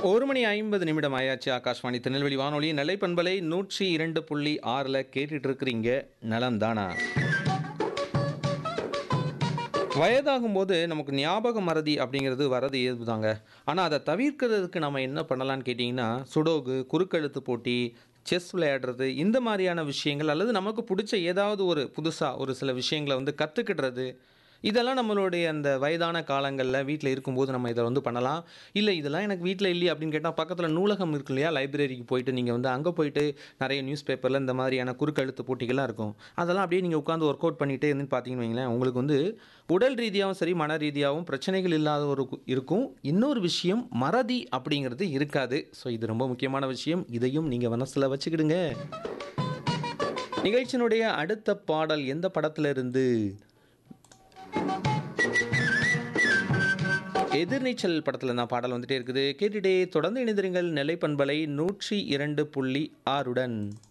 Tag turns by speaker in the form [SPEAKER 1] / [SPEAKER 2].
[SPEAKER 1] ஒரு மணி ஐம்பது நிமிடம் ஆயாச்சு ஆகாஷ்வாணி திருநெல்வேலி வானொலி நிலைப்பண்பலை நூற்றி இரண்டு புள்ளி ஆறில் கேட்டுட்டு இருக்கிறீங்க நலம்தானா வயதாகும் போது நமக்கு ஞாபக மறதி அப்படிங்கிறது வரது இயல்புதாங்க ஆனால் அதை தவிர்க்கிறதுக்கு நம்ம என்ன பண்ணலாம்னு கேட்டிங்கன்னா சுடோகு குறுக்கெழுத்து போட்டி செஸ் விளையாடுறது இந்த மாதிரியான விஷயங்கள் அல்லது நமக்கு பிடிச்ச ஏதாவது ஒரு புதுசாக ஒரு சில விஷயங்களை வந்து கற்றுக்கிடுறது இதெல்லாம் நம்மளுடைய அந்த வயதான காலங்களில் வீட்டில் இருக்கும்போது நம்ம இதை வந்து பண்ணலாம் இல்லை இதெல்லாம் எனக்கு வீட்டில் இல்லையே அப்படின்னு கேட்டால் பக்கத்தில் நூலகம் இருக்கு இல்லையா லைப்ரரிக்கு போயிட்டு நீங்கள் வந்து அங்கே போயிட்டு நிறைய நியூஸ் பேப்பரில் இந்த மாதிரியான குறுக்கெழுத்து போட்டிகள்லாம் இருக்கும் அதெல்லாம் அப்படியே நீங்கள் உட்காந்து ஒர்க் அவுட் பண்ணிகிட்டே இருந்து பார்த்தீங்கன்னு வைங்களேன் உங்களுக்கு வந்து உடல் ரீதியாகவும் சரி மன ரீதியாகவும் பிரச்சனைகள் இல்லாத ஒரு கு- இருக்கும் இன்னொரு விஷயம் மறதி அப்படிங்கிறது இருக்காது ஸோ இது ரொம்ப முக்கியமான விஷயம் இதையும் நீங்கள் மனசில் வச்சுக்கிடுங்க நிகழ்ச்சியினுடைய அடுத்த பாடல் எந்த படத்துல இருந்து எதிர்நீச்சல் படத்தில் நான் பாடல் வந்துட்டே இருக்குது கேட்டுட்டே தொடர்ந்து இணைந்திருங்கள் நிலைப்பண்பலை நூற்றி இரண்டு புள்ளி ஆறுடன்